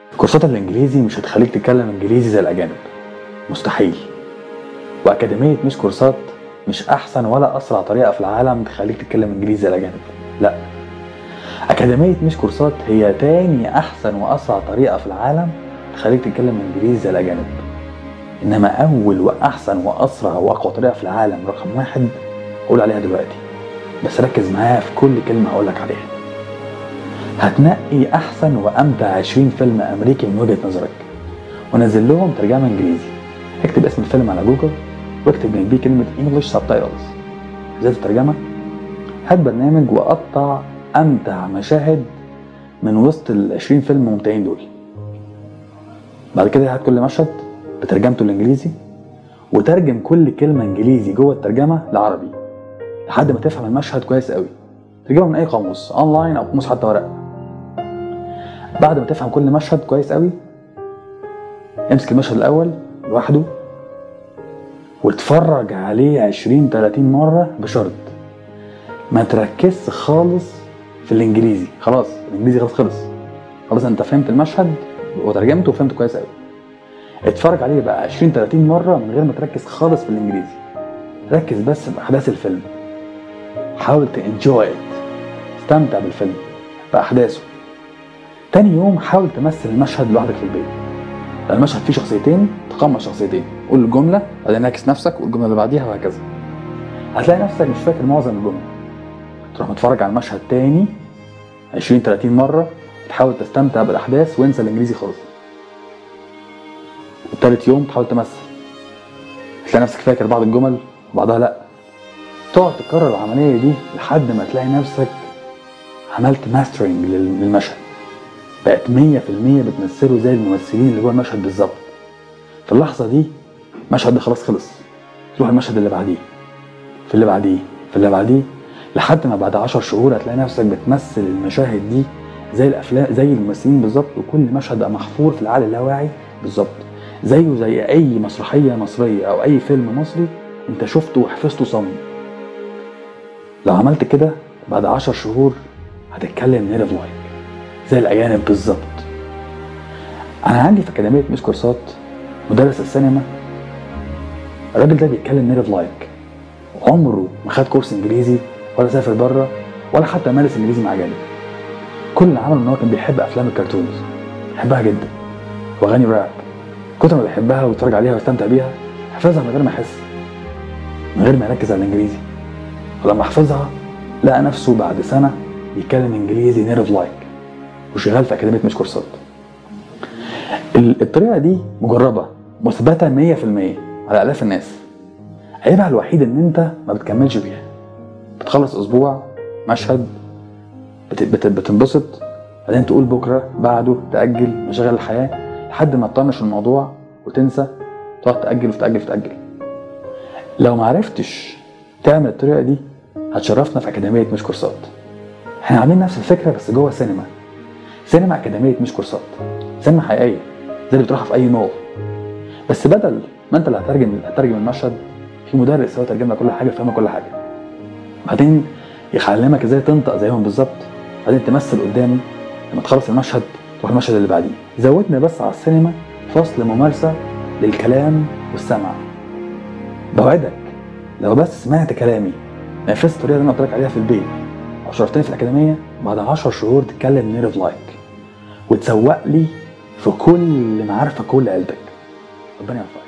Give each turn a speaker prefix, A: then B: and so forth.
A: كورسات الانجليزي مش هتخليك تتكلم انجليزي زي الاجانب مستحيل واكاديميه مش كورسات مش احسن ولا اسرع طريقه في العالم تخليك تتكلم انجليزي زي الاجانب لا اكاديميه مش كورسات هي تاني احسن واسرع طريقه في العالم تخليك تتكلم انجليزي زي الاجانب انما اول واحسن واسرع واقوى طريقه في العالم رقم واحد اقول عليها دلوقتي بس ركز معايا في كل كلمه هقول لك عليها هتنقي احسن وامتع 20 فيلم امريكي من وجهه نظرك ونزل لهم ترجمه انجليزي اكتب اسم الفيلم على جوجل واكتب جنبيه كلمه انجلش سبتايتلز ازاي الترجمه هات برنامج وقطع امتع مشاهد من وسط ال 20 فيلم ممتعين دول بعد كده هات كل مشهد بترجمته الانجليزي وترجم كل كلمه انجليزي جوه الترجمه لعربي لحد ما تفهم المشهد كويس قوي ترجمه من اي قاموس اونلاين او قاموس حتى ورق بعد ما تفهم كل مشهد كويس قوي امسك المشهد الاول لوحده واتفرج عليه 20 30 مره بشرط ما تركزش خالص في الانجليزي خلاص الانجليزي خلاص خلص خلاص انت فهمت المشهد وترجمته وفهمته كويس قوي اتفرج عليه بقى 20 30 مره من غير ما تركز خالص في الانجليزي ركز بس باحداث الفيلم حاول تنجوي استمتع بالفيلم باحداثه تاني يوم حاول تمثل المشهد لوحدك في البيت لو المشهد فيه شخصيتين تقمص شخصيتين قول الجمله بعدين نعكس نفسك والجمله اللي بعديها وهكذا هتلاقي نفسك مش فاكر معظم الجمل تروح متفرج على المشهد تاني 20 30 مره تحاول تستمتع بالاحداث وانسى الانجليزي خالص وتالت يوم تحاول تمثل تلاقي نفسك فاكر بعض الجمل وبعضها لا تقعد تكرر العمليه دي لحد ما تلاقي نفسك عملت ماسترنج للمشهد بقت 100% بتمثله زي الممثلين اللي جوه المشهد بالظبط في اللحظه دي المشهد ده خلاص خلص تروح المشهد اللي بعديه في اللي بعديه في اللي بعديه لحد ما بعد 10 شهور هتلاقي نفسك بتمثل المشاهد دي زي الافلام زي الممثلين بالظبط وكل مشهد بقى محفور في العقل اللاواعي بالظبط زيه زي اي مسرحيه مصريه او اي فيلم مصري انت شفته وحفظته صم لو عملت كده بعد 10 شهور هتتكلم نيرف لايك زي الاجانب بالظبط انا عندي في اكاديميه مش كورسات مدرس السينما الراجل ده بيتكلم نيرف لايك عمره ما خد كورس انجليزي ولا سافر بره ولا حتى مارس انجليزي مع اجانب كل اللي عمله ان هو كان بيحب افلام الكرتونز بيحبها جدا واغاني راب كتر ما بيحبها ويتفرج عليها ويستمتع بيها حفظها من غير ما يحس من غير ما يركز على الانجليزي ولما حفظها لقى نفسه بعد سنه بيتكلم انجليزي نيرف لايك وشغال في اكاديميه مش كورسات الطريقه دي مجربه مثبته 100% على الاف الناس عيبها الوحيد ان انت ما بتكملش بيها بتخلص اسبوع مشهد بت- بت- بتنبسط بعدين تقول بكره بعده تاجل مشاغل الحياه لحد ما تطنش الموضوع وتنسى تقعد تاجل وتاجل وتاجل لو ما عرفتش تعمل الطريقه دي هتشرفنا في اكاديميه مش كورسات احنا عاملين نفس الفكره بس جوه سينما سينما اكاديميه مش كورسات سينما حقيقيه زي اللي بتروحها في اي مول بس بدل ما انت اللي هترجم هترجم المشهد في مدرس هو ترجم لك كل حاجه فاهم كل حاجه بعدين يعلمك ازاي تنطق زيهم بالظبط بعدين تمثل قدامه لما تخلص المشهد تروح المشهد اللي بعديه زودنا بس على السينما فصل ممارسه للكلام والسمع بوعدك لو بس سمعت كلامي نفذت الطريقه اللي انا قلت لك عليها في البيت او شرفتني في الاكاديميه بعد 10 شهور تتكلم نيرف لايك وتسوق لي في كل معارفك كل عيلتك ربنا يوفقك